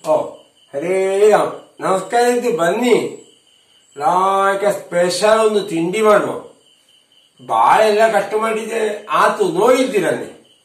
ಓ ಹರೇ ರಾಮ್ ನಮಸ್ಕಾರ ಇದ್ದು ಬನ್ನಿ ಲಾಯ್ಕ ಸ್ಪೆಷಲ್ ಒಂದು ತಿಂಡಿ ಮಾಡುವ ಬಾಳೆ ಎಲ್ಲ ಕಟ್ಟು ಮಾಡಿದ್ದೆ ಆತು ನೋಡಿದ್ದೀರನ್ನೇ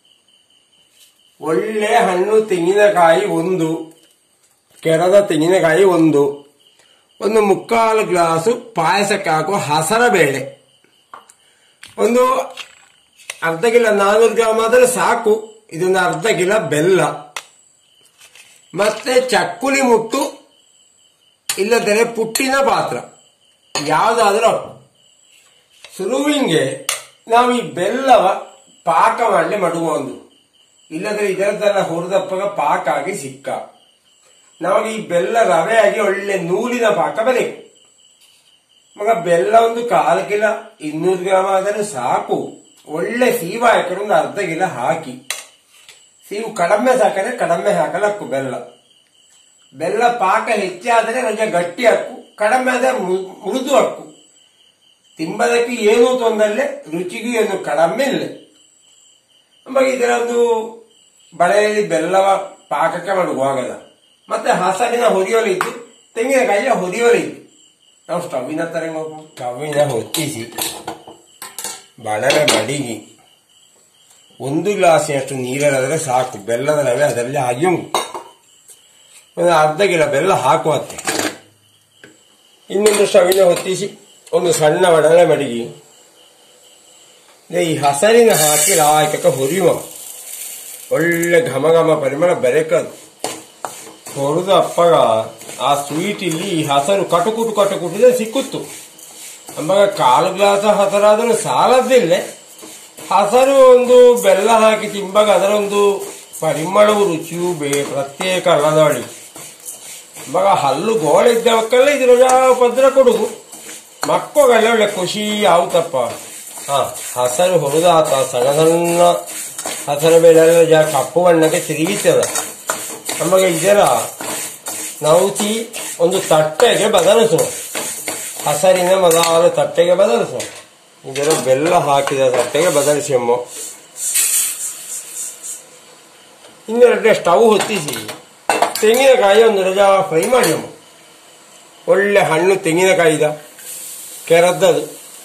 ಒಳ್ಳೆ ಹಣ್ಣು ತೆಂಗಿನಕಾಯಿ ಒಂದು ಕೆರದ ತೆಂಗಿನಕಾಯಿ ಒಂದು ಒಂದು ಮುಕ್ಕಾಲು ಗ್ಲಾಸು ಪಾಯಸಕ್ಕೆ ಹಾಕುವ ಹಸರ ಬೇಳೆ ಒಂದು ಅರ್ಧ ಕಿಲೋ ನಾನೂರು ಗ್ರಾಮ್ ಆದ್ರೆ ಸಾಕು ಇದೊಂದು ಅರ್ಧ ಕಿಲೋ ಬೆಲ್ಲ ಮತ್ತೆ ಚಕ್ಕುಲಿ ಮುಟ್ಟು ಇಲ್ಲದರೆ ಪುಟ್ಟಿನ ಪಾತ್ರ ಯಾವುದಾದ್ರೂ ಸುರುವಿಂಗೆ ನಾವು ಈ ಬೆಲ್ಲವ ಪಾಕ ಮಾಡಲಿ ಮಡುವ ಒಂದು ಇಲ್ಲದ್ರೆ ಇದರದ್ದೆಲ್ಲ ಹುರಿದಪ್ಪಗ ಪಾಕ ಆಗಿ ಸಿಕ್ಕ ನಮಗೆ ಈ ಬೆಲ್ಲ ರವೆ ಆಗಿ ಒಳ್ಳೆ ನೂಲಿನ ಪಾಕ ಬರಬೇಕು ಮಗ ಬೆಲ್ಲ ಒಂದು ಕಾಲು ಕಿಲೋ ಇನ್ನೂರು ಗ್ರಾಮ್ ಆದರೂ ಸಾಕು ಒಳ್ಳೆ ಸೀವ ಹಾಕಿದ್ರೆ ಒಂದು ಅರ್ಧ ಕಿಲೋ ಹಾಕಿ ಸೀವು ಕಡಿಮೆ ಸಾಕರೆ ಕಡಿಮೆ ಹಾಕಲಕ್ಕು ಬೆಲ್ಲ ಬೆಲ್ಲ ಪಾಕ ಹೆಚ್ಚಾದರೆ ರಜೆ ಗಟ್ಟಿ ಹಾಕು ಕಡಿಮೆ ಆದರೆ ಮೃ- ಮೃದು ಹಾಕು ತಿಂಬದಕ್ಕೆ ಏನೂ ತೊಂದರೆ ರುಚಿಗೂ ಏನು ಕಡಿಮೆ ಇಲ್ಲ ನಮಗೆ ಇದರ ಒಂದು ಬಳೆಯಲ್ಲಿ ಬೆಲ್ಲವ ಪಾಕಕ್ಕೆ ಮಾಡುವಾಗಲ್ಲ ಮತ್ತೆ ಹಸರಿನ ಹೊರಿಯೋಲಿದ್ದು ತೆಂಗಿನಕಾಯಿಯ ಹೊರಿಯೋಲಿದ್ದು ನಾವು ಸ್ಟವ್ವಿನ ಹತ್ರ ಹೆಂಗ್ ಹೋಗ್ಬೋದು? ಸ್ಟವ್ವಿನ ಹೊತ್ತಿಸಿ ಬಡವೆ ಮಡಿಗಿ ಒಂದು ಗ್ಲಾಸಿನಷ್ಟು ನೀರಲ್ಲಾದರೆ ಸಾಕು ಬೆಲ್ಲದ ರವೆ ಅದರಲ್ಲಿ ಹಾಗೆ ಉಂಟು ಒಂದು ಅರ್ಧ ಕಿಲೋ ಬೆಲ್ಲ ಹಾಕುವಂತೆ ಇನ್ನೊಂದು ಸ್ಟವಿನ ಹೊತ್ತಿಸಿ ಒಂದು ಸಣ್ಣ ಒಡಲೆ ಮಡಗಿ ಈ ಹಸರಿನ ಹಾಕಿ ಲಾಯಕ ಹುರಿಯುವ ಒಳ್ಳೆ ಘಮ ಘಮ ಪರಿಮಳ ಬೆರೆಕದು ಹೊರದು ಅಪ್ಪಗ ಆ ಸ್ವೀಟ್ ಇಲ್ಲಿ ಈ ಹಸರು ಕಟುಕುಟು ಕಟುಕುಟಿದೆ ಸಿಕ್ಕುತ್ತು ನಮಗ ಕಾಲು ಗ್ಲಾಸ ಹಸರಾದರೂ ಸಾಲದಿಲ್ಲ ಹಸರು ಒಂದು ಬೆಲ್ಲ ಹಾಕಿ ತಿಂಬಾಗ ಅದರೊಂದು ಪರಿಮಳವು ರುಚಿಯು ಬೇ ಪ್ರತ್ಯೇಕ ಅಲ್ಲದವಳಿ ಮಗ ಹಲ್ಲು ಗೋಳ ಇದ್ದವಕ್ಕೆಲ್ಲ ಇದ್ರ ಯಾವ ಪದ್ರ ಕೊಡುಗು ಮಕ್ಕಳಿಗೆಲ್ಲ ಒಳ್ಳೆ ಖುಷಿ ಆಗುತ್ತಪ್ಪ ಹಾ ಹಸರು ಹೊರದಾತ ಸಣ್ಣ ಸಣ್ಣ ಹಸರು ಬೆಳೆಲ್ಲ ಜಾ ಕಪ್ಪು ಬಣ್ಣಕ್ಕೆ ತಿರುಗಿತದ ನಮಗೆ ಇದರ ನೌತಿ ಒಂದು ತಟ್ಟೆಗೆ ಬದಲಿಸುವ ಹಸರಿನ ಮೊದಲು ತಟ್ಟೆಗೆ ಬದಲಿಸುವ ಇದರ ಬೆಲ್ಲ ಹಾಕಿದ ತಟ್ಟೆಗೆ ಬದಲಿಸಮ್ಮ ಇನ್ನೆರಡು ಸ್ಟವ್ ಹೊತ್ತಿಸಿ ತೆಂಗಿನಕಾಯಿ ಒಂದು ರಜಾ ಫ್ರೈ ಮಾಡಿ ಅಮ್ಮ ಒಳ್ಳೆ ಹಣ್ಣು ತೆಂಗಿನಕಾಯಿದ ಕೆರದ್ದದು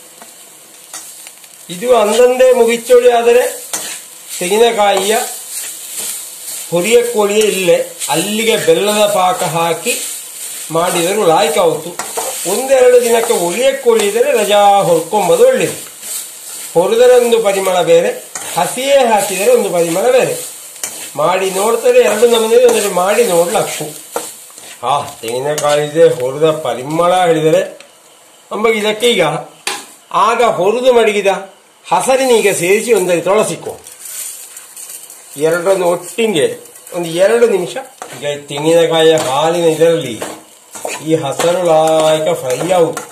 ಇದು ಅಂದಂದೇ ಮುಗಿಚೋಳಿ ಆದರೆ ತೆಂಗಿನಕಾಯಿಯ ಹುರಿಯ ಕೋಳಿಯೇ ಇಲ್ಲೇ ಅಲ್ಲಿಗೆ ಬೆಲ್ಲದ ಪಾಕ ಹಾಕಿ ಮಾಡಿದರೂ ಲಾಯ್ಕ ಆಯಿತು ಒಂದೆರಡು ದಿನಕ್ಕೆ ಒಳಿಯ ಕೋಳಿ ಇದ್ದರೆ ರಜಾ ಹೊರ್ಕೊಂಬೋದು ಒಳ್ಳೆಯದು ಹೊರದರೆ ಒಂದು ಪರಿಮಳ ಬೇರೆ ಹಸಿಯೇ ಹಾಕಿದರೆ ಒಂದು ಪರಿಮಳ ಬೇರೆ ಮಾಡಿ ನೋಡ್ತಾರೆ ಎರಡು ನಮೂನೆ ಒಂದರೆ ಮಾಡಿ ನೋಡ್ಲಕ್ಕು ಹಾ ತೆಂಗಿನಕಾಯಿದೆ ಹೊರದ ಪರಿಮಳ ಹೇಳಿದರೆ ನಮಗೆ ಇದಕ್ಕೆ ಈಗ ಆಗ ಹೊರದು ಮಡಗಿದ ಹಸರಿನೀಗ ಸೇರಿಸಿ ಒಂದರಿ ತೊಳಸಿಕೊ ಎರಡನ್ನು ಒಟ್ಟಿಗೆ ಒಂದು ಎರಡು ನಿಮಿಷ ಈಗ ಈ ತೆಂಗಿನಕಾಯಿಯ ಹಾಲಿನ ಇದರಲ್ಲಿ ಈ ಹಸರು ಲಾಯಕ ಫ್ರೈ ಆಗುದು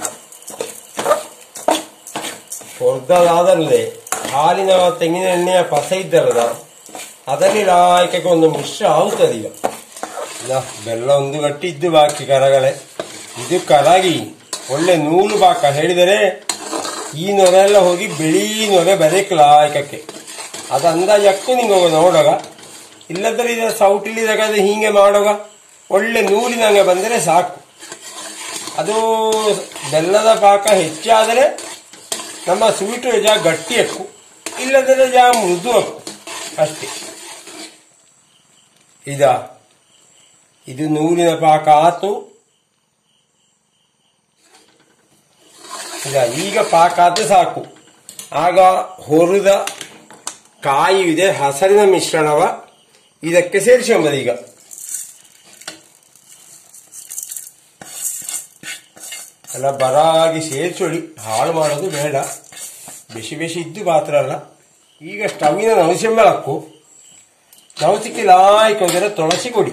ಹೊರದಾದಲ್ಲೇ ಹಾಲಿನ ತೆಂಗಿನ ಎಣ್ಣೆಯ ಪಸ ಇದ್ದಲ್ಲದ ಅದರಲ್ಲಿ ಲಾಯಕಕ್ಕೆ ಒಂದು ಮಿಶ್ರ ಆಗುತ್ತದೆ ಈಗ ಇಲ್ಲ ಬೆಲ್ಲ ಒಂದು ಗಟ್ಟಿ ಇದ್ದು ಬಾಕಿ ಕರಗಳೆ ಇದು ಕರಗಿ ಒಳ್ಳೆ ನೂಲು ಬಾಕ ಹೇಳಿದರೆ ಈ ನೊರೆ ಎಲ್ಲ ಹೋಗಿ ಬಿಳಿ ನೊರೆ ಬರಕ್ಕೆ ಲಾಯಕಕ್ಕೆ ಅದು ಅಂದಾಜಕ್ಕೂ ನಿಂಗೆ ಹೋಗ ನೋಡೋಗ ಇಲ್ಲದ್ರೆ ಇದರ ಸೌಟಿಲಿ ತೆಗೆದು ಹೀಗೆ ಮಾಡೋಗ ಒಳ್ಳೆ ನೂಲಿನಂಗೆ ಬಂದರೆ ಸಾಕು ಅದು ಬೆಲ್ಲದ ಪಾಕ ಹೆಚ್ಚಾದರೆ ನಮ್ಮ ಸ್ವೀಟು ಜಾ ಗಟ್ಟಿ ಹಕ್ಕು ಇಲ್ಲದ್ರೆ ಜಾ ಮೃದು ಹಕ್ಕು ಅಷ್ಟೇ ಇದ ಇದು ನೂಲಿನ ಪಾಕ ಆತು ಇದ ಈಗ ಪಾಕ ಆದ್ರೆ ಸಾಕು ಆಗ ಹೊರದ ಕಾಯಿ ಇದೆ ಹಸರಿನ ಮಿಶ್ರಣವ ಇದಕ್ಕೆ ಸೇರಿಸ್ಕೊಂಬದು ಈಗ ಎಲ್ಲ ಬರಾಗಿ ಸೇರಿಸೊಳಿ ಹಾಳು ಮಾಡೋದು ಬೇಡ ಬಿಸಿ ಬಿಸಿ ಇದ್ದು ಮಾತ್ರ ಅಲ್ಲ ಈಗ ಸ್ಟವ್ವಿನ ನವಸೆಂಬಳಕ್ಕು ನವಸಿಕ್ಕೆ ಲಾಯ್ಕ ಹೋದರೆ ತುಳಸಿ ಕೊಡಿ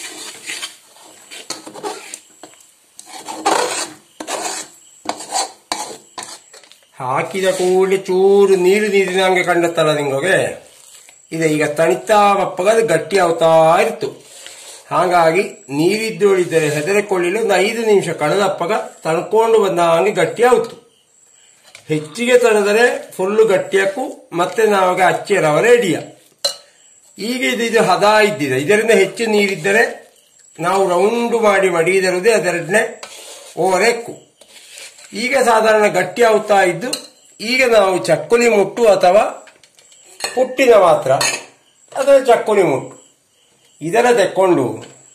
ಹಾಕಿದ ಕೂಡಲೇ ಚೂರು ನೀರು ನೀರಿನಂಗೆ ಕಂಡತ್ತಲ್ಲ ನಿಂಗೋಗೆ ಇದೆ ಈಗ ತಣಿತಾ ಬಪ್ಪಗ ಅದು ಗಟ್ಟಿ ಆಗ್ತಾ ಇತ್ತು ಹಾಗಾಗಿ ನೀರಿದ್ದೋಳಿದ್ದರೆ ಹೆದರಿಕೊಳ್ಳಿಲ್ಲ ಒಂದು ಐದು ನಿಮಿಷ ಕಳೆದಪ್ಪಗ ತಣ್ಕೊಂಡು ಬಂದ ಹಂಗೆ ಗಟ್ಟಿ ಆಯ್ತು ಹೆಚ್ಚಿಗೆ ತಳೆದರೆ ಫುಲ್ಲು ಗಟ್ಟಿಯಾಕು ಮತ್ತೆ ನಾವಾಗ ಅಚ್ಚೆ ರವ ರೆಡಿಯ ಈಗ ಇದು ಇದು ಹದ ಇದ್ದಿದೆ ಇದರಿಂದ ಹೆಚ್ಚು ನೀರಿದ್ದರೆ ನಾವು ರೌಂಡ್ ಮಾಡಿ ಮಡಿಯದಿರುವುದೇ ಅದೆರಡನೇ ಓರೆಕ್ಕು ಈಗ ಸಾಧಾರಣ ಗಟ್ಟಿ ಆಗುತ್ತಾ ಇದ್ದು ಈಗ ನಾವು ಚಕ್ಕುಲಿ ಮುಟ್ಟು ಅಥವಾ ಪುಟ್ಟಿನ ಮಾತ್ರ ಅಥವಾ ಚಕ್ಕುಲಿ ಮುಟ್ಟು ಇದರ ತೆಕ್ಕೊಂಡು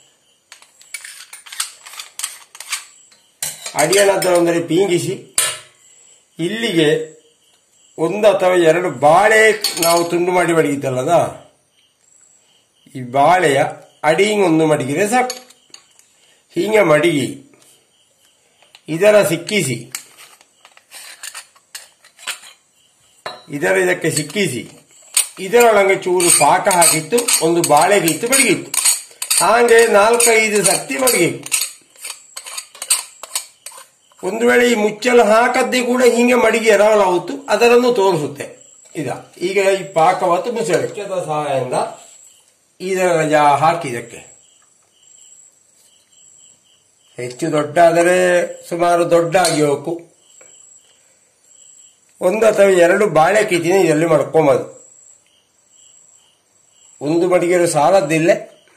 ಅಡಿಯಣದ್ದರೊಂದರೆ ಪೀಂಗಿಸಿ ಇಲ್ಲಿಗೆ ಒಂದು ಅಥವಾ ಎರಡು ಬಾಳೆ ನಾವು ತುಂಡು ಮಾಡಿ ಮಡಗಿದ್ದಲ್ಲದ ಈ ಬಾಳೆಯ ಅಡಿಂಗ್ ಒಂದು ಮಡಗಿದ್ರೆ ಸಾಕು ಹೀಗೆ ಮಡಗಿ ಇದರ ಸಿಕ್ಕಿಸಿ ಇದರ ಇದಕ್ಕೆ ಸಿಕ್ಕಿಸಿ ಇದರೊಳಗೆ ಚೂರು ಪಾಕ ಹಾಕಿತ್ತು ಒಂದು ಬಾಳೆಗಿತ್ತು ಮಡಗಿತ್ತು ಹಾಗೆ ನಾಲ್ಕೈದು ಸರ್ತಿ ಮಡಗಿತ್ತು ಒಂದು ವೇಳೆ ಈ ಮುಚ್ಚಲು ಹಾಕದ್ದೇ ಕೂಡ ಹೀಗೆ ಮಡಿಗೆ ಎರವಲಾಗುತ್ತು ಅದರನ್ನು ತೋರಿಸುತ್ತೆ ಇದ ಈಗ ಈ ಪಾಕವತ್ತು ಮುಚ್ಚಳಿಕೆ ಸಹಾಯದಿಂದ ಇದರ ರಜಾ ಹಾಕಿ ಇದಕ್ಕೆ ಹೆಚ್ಚು ದೊಡ್ಡ ಆದರೆ ಸುಮಾರು ದೊಡ್ಡ ಆಗಿ ಹೋಗು ಒಂದು ಅಥವಾ ಎರಡು ಬಾಳೆ ಕಿತಿನ ಇದರಲ್ಲಿ ಮಾಡ್ಕೊಂಬದು ಒಂದು ಮಡಿಗೆರು ಸಾಲದ್ದಿಲ್ಲ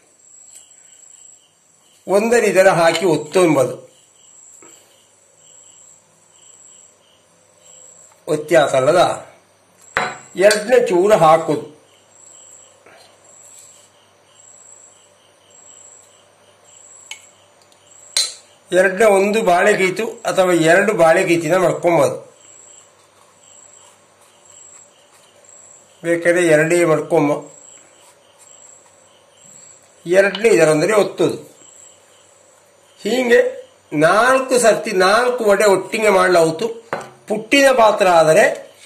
ಒಂದರ ಇದರ ಹಾಕಿ ಒತ್ತೊಂಬದು ಒತ್ತಿ ಹಾಕಲ್ಲದ ಎರಡನೇ ಚೂರು ಹಾಕುದು ಎರಡನೇ ಒಂದು ಬಾಳೆ ಗೀತು ಅಥವಾ ಎರಡು ಬಾಳೆ ಗೀತಿನ ಮಾಡ್ಕೊಂಬೋದು ಬೇಕಾದ್ರೆ ಎರಡೇ ಮಾಡ್ಕೊಂಬ ಎರಡನೇ ಇದರೊಂದರೆ ಒತ್ತುದು ಹೀಗೆ ನಾಲ್ಕು ಸರ್ತಿ ನಾಲ್ಕು ಒಡೆ ಒಟ್ಟಿಗೆ ಮಾಡಲಾಗುತ್ತು ಪುಟ್ಟಿನ ಪಾತ್ರ ಆದರೆ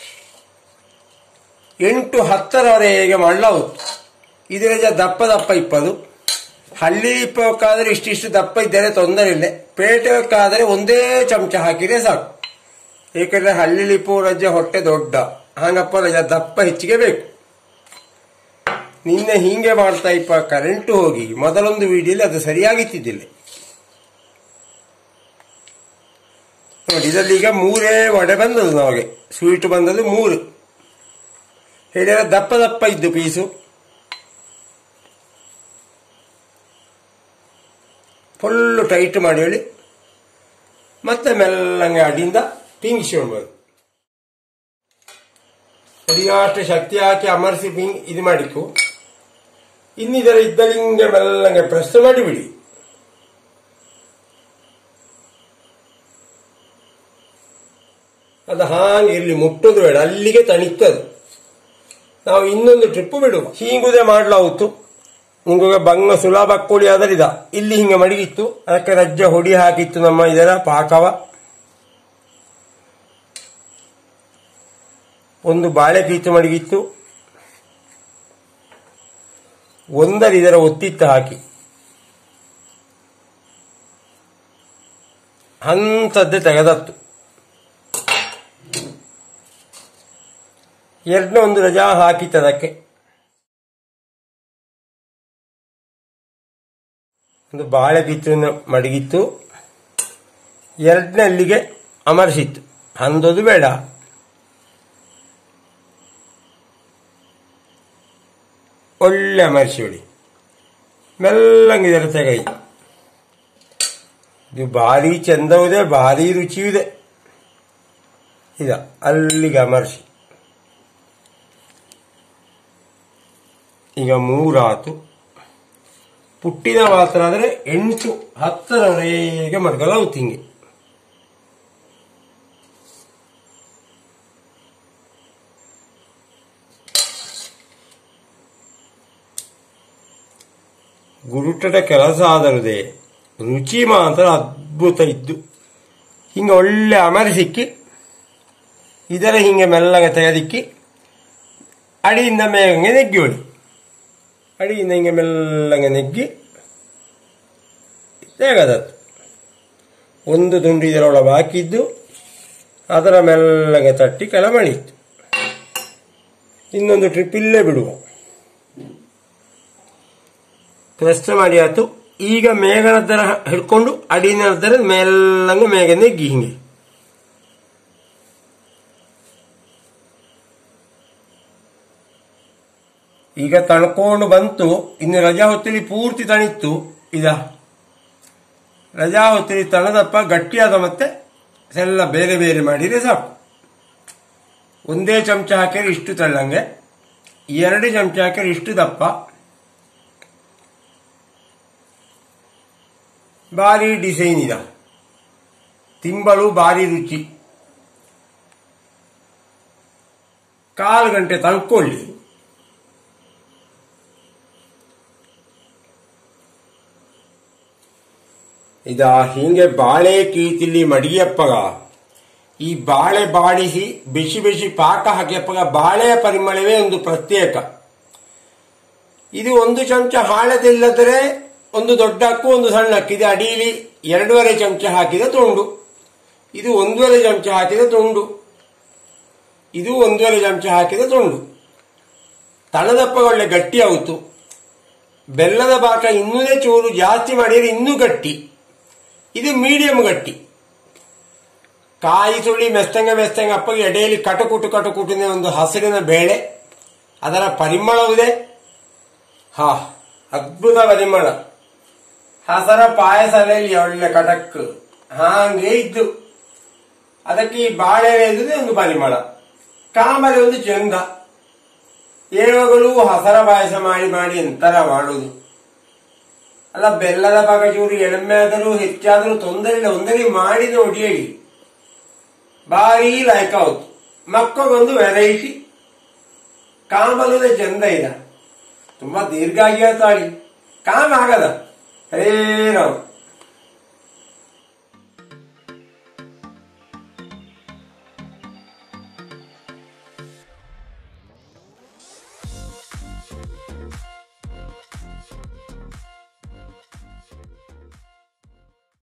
ಎಂಟು ಹತ್ತರವರೆಗೆ ಮಾಡಲಾಗುತ್ತು ಇದರ ದಪ್ಪ ದಪ್ಪ ಇಪ್ಪದು ಹಳ್ಳಿ ಇಪ್ಪಕ್ಕಾದರೆ ಇಷ್ಟಿಷ್ಟು ದಪ್ಪ ಇದ್ದರೆ ತೊಂದರೆ ಇಲ್ಲ ಪೇಟೆಯಕ್ಕಾದರೆ ಒಂದೇ ಚಮಚ ಹಾಕಿದ್ರೆ ಸಾಕು ಏಕೆಂದರೆ ಹಳ್ಳಿ ಲಿಪ್ಪು ರಜೆ ಹೊಟ್ಟೆ ದೊಡ್ಡ ಹಾಗಪ್ಪ ರಜೆ ದಪ್ಪ ಹೆಚ್ಚಿಗೆ ಬೇಕು ನಿನ್ನೆ ಹೀಗೆ ಮಾಡ್ತಾ ಇಪ್ಪ ಕರೆಂಟು ಹೋಗಿ ಮೊದಲೊಂದು ವಿಡಿಯೋಲಿ ಅದು ಸರಿಯಾಗಿತ್ತಿದ್ದಿಲ್ಲ ನೋಡಿ ಇದರಲ್ಲಿ ಈಗ ಮೂರೇ ವಡೆ ಬಂದದ್ದು ನಮಗೆ ಸ್ವೀಟ್ ಬಂದದ್ದು ಮೂರು ಹೇಳಿದ್ರೆ ದಪ್ಪ ದಪ್ಪ ಇದ್ದು ಪೀಸು ಫುಲ್ಲು ಟೈಟ್ ಮಾಡಿ ಹೇಳಿ ಮತ್ತೆ ಮೆಲ್ಲಂಗೆ ಅಡಿಯಿಂದ ಪಿಂಗಿಸ್ಕೊಳ್ಬೋದು ಸರಿಯಾಷ್ಟು ಶಕ್ತಿ ಹಾಕಿ ಅಮರ್ಸಿ ಪಿಂಗ್ ಇದು ಮಾಡಿಕು ಇನ್ನಿದರ ಇದ್ದಲಿಂಗೆ ಮೆಲ್ಲಂಗೆ ಪ್ರೆಸ್ ಮಾಡಿಬಿಡಿ ಅದು ಹಾಗೆ ಇಲ್ಲಿ ಮುಟ್ಟೋದು ಬೇಡ ಅಲ್ಲಿಗೆ ತಣಿತದು ನಾವು ಇನ್ನೊಂದು ಟ್ರಿಪ್ ಬಿಡುವ ಹೀಗುದೇ ಮಾಡ್ಲಾಗುತ್ತು ನಿಮಗೆ ಬಂಗ ಸುಲಭ ಕೋಳಿ ಆದರೆ ಇದ ಇಲ್ಲಿ ಹಿಂಗೆ ಮಡಗಿತ್ತು ಅದಕ್ಕೆ ರಜ್ಜೆ ಹೊಡಿ ಹಾಕಿತ್ತು ನಮ್ಮ ಇದರ ಪಾಕವ ಒಂದು ಬಾಳೆ ಪೀತು ಮಡಗಿತ್ತು ಒಂದರ ಇದರ ಒತ್ತಿತ್ತು ಹಾಕಿ ಅಂಥದ್ದೇ ತೆಗೆದತ್ತು ಎರಡನೇ ಒಂದು ರಜಾ ಹಾಕಿತ್ತು ಅದಕ್ಕೆ ಒಂದು ಬಾಳೆ ಕಿತ್ತನ್ನು ಮಡಗಿತ್ತು ಎರಡನೇ ಅಲ್ಲಿಗೆ ಅಮರ್ಸಿತ್ತು ಅಂದೋದು ಬೇಡ ಒಳ್ಳೆ ಅಮರ್ಸಿಬಿಡಿ ಮೆಲ್ಲಂಗೆ ಇದರ ತೆಗೈ ಇದು ಭಾರಿ ಚಂದವಿದೆ ಭಾರಿ ರುಚಿಯಿದೆ ಇದ ಅಲ್ಲಿಗೆ ಅಮರ್ಸಿ ಈಗ ಮೂರಾತು ಪುಟ್ಟಿನ ಮಾತ್ರ ಆದರೆ ಎಂಟು ಹತ್ತರವರೆಗೆ ಮಡ್ಗಲಾಗುತ್ತೆ ಹಿಂಗೆ ಗುರುಟದ ಕೆಲಸ ಆದರದೆ ರುಚಿ ಮಾತ್ರ ಅದ್ಭುತ ಇದ್ದು ಹಿಂಗೆ ಒಳ್ಳೆ ಅಮರಿ ಸಿಕ್ಕಿ ಇದರ ಹಿಂಗೆ ಮೆಲ್ಲಗೆ ತೆಗೆದಿಕ್ಕಿ ಅಡಿಯಿಂದ ಮೇಗಂಗೆ ನೆಗ್ಗಿ ಹೊಡಿ ಅಡಿಯಿಂದ ಹಿಂಗೆ ಮೆಲ್ಲಗೆ ನೆಗ್ಗಿ ತೆಗದದ್ದು ಒಂದು ತುಂಡು ಇದರೊಳಗೆ ಹಾಕಿದ್ದು ಅದರ ಮೆಲ್ಲಗೆ ತಟ್ಟಿ ಕೆಳ ಮಣಿತ್ತು ಇನ್ನೊಂದು ಟ್ರಿಪ್ ಇಲ್ಲೇ ಬಿಡುವ ಪ್ರೆಸ್ ಮಾಡಿ ಆಯ್ತು ಈಗ ಮೇಘನದ್ದರ ಹಿಡ್ಕೊಂಡು ಅಡಿನದ್ದರ ಮೆಲ್ಲಂಗೆ ಮೇಘ ನೆಗ್ಗಿ ಹಿಂಗೆ ಈಗ ತಣ್ಕೊಂಡು ಬಂತು ಇನ್ನು ರಜಾ ಹೊತ್ತಲ್ಲಿ ಪೂರ್ತಿ ತಣಿತ್ತು ಇದ ರಜಾ ಹೊತ್ತಿನ ತಳದಪ್ಪ ಗಟ್ಟಿಯಾದ ಮತ್ತೆ ಎಲ್ಲ ಬೇರೆ ಬೇರೆ ಮಾಡಿದ್ರೆ ಸಾಕು ಒಂದೇ ಚಮಚ ಹಾಕಿದ್ರೆ ಇಷ್ಟು ತಳ್ಳಂಗೆ ಎರಡು ಚಮಚ ಹಾಕಿದ್ರೆ ಇಷ್ಟು ದಪ್ಪ ಭಾರಿ ಡಿಸೈನ್ ಇದ ತಿಂಬಳು ಭಾರಿ ರುಚಿ ಕಾಲು ಗಂಟೆ ತಳ್ಕೊಳ್ಳಿ ಇದ ಹೀಗೆ ಬಾಳೆ ಕೀತಿಲಿ ಮಡಿಯಪ್ಪಗ ಈ ಬಾಳೆ ಬಾಡಿಸಿ ಬಿಸಿ ಬಿಸಿ ಪಾಕ ಹಾಕಿಯಪ್ಪಗ ಬಾಳೆಯ ಪರಿಮಳವೇ ಒಂದು ಪ್ರತ್ಯೇಕ ಇದು ಒಂದು ಚಮಚ ಹಾಳದಿಲ್ಲದ್ರೆ ಒಂದು ದೊಡ್ಡ ಅಕ್ಕು ಒಂದು ಸಣ್ಣ ಅಕ್ಕು ಇದು ಅಡಿಯಲ್ಲಿ ಎರಡೂವರೆ ಚಮಚ ಹಾಕಿದ ತುಂಡು ಇದು ಒಂದೂವರೆ ಚಮಚ ಹಾಕಿದ ತುಂಡು ಇದು ಒಂದೂವರೆ ಚಮಚ ಹಾಕಿದ ತುಂಡು ತಳದಪ್ಪ ಒಳ್ಳೆ ಗಟ್ಟಿ ಆಯಿತು ಬೆಲ್ಲದ ಪಾಕ ಇನ್ನೂದೇ ಚೂರು ಜಾಸ್ತಿ ಮಾಡಿದ್ರೆ ಇನ್ನೂ ಗಟ್ಟಿ ಇದು ಮೀಡಿಯಂ ಗಟ್ಟಿ ಕಾಯಿ ಸುಳಿ ಮೆಸ್ತಂಗ ಮೆಸ್ತಂಗ ಅಪ್ಪಗೆ ಎಡೆಯಲ್ಲಿ ಕಟಕುಟು ಕಟಕುಟಿನ ಒಂದು ಹಸಿರಿನ ಬೇಳೆ ಅದರ ಪರಿಮಳವಿದೆ ಹಾ ಅದ್ಭುತ ಪರಿಮಳ ಹಸರ ಪಾಯಸದಲ್ಲಿ ಒಳ್ಳೆ ಕಟಕ್ ಹಾಗೆ ಇದ್ದು ಅದಕ್ಕೆ ಈ ಬಾಳೆ ಇದ್ದರೆ ಒಂದು ಪರಿಮಳ ಕಾಮಲೆ ಒಂದು ಚಂದ ಏಳುಗಳು ಹಸರ ಪಾಯಸ ಮಾಡಿ ಮಾಡಿ ಎಂತರ ಮಾಡುದು ಅಲ್ಲ ಬೆಲ್ಲದ ಪಾಕ ಚೂರು ಎಳಮೆ ಆದರೂ ಹೆಚ್ಚಾದರೂ ತೊಂದರೆ ಇಲ್ಲ ಒಂದರಿ ಮಾಡಿ ನೋಡಿ ಹೇಳಿ ಭಾರಿ ಲೈಕ್ ಆಯ್ತು ಮಕ್ಕಳೊಂದು ವೆರೈಟಿ ಕಾಮಲುದೇ ಚಂದ ಇದೆ ತುಂಬಾ ದೀರ್ಘ ಆಗಿ ತಾಳಿ ಕಾಮ ಆಗದ ಹರೇ ರಾಮ್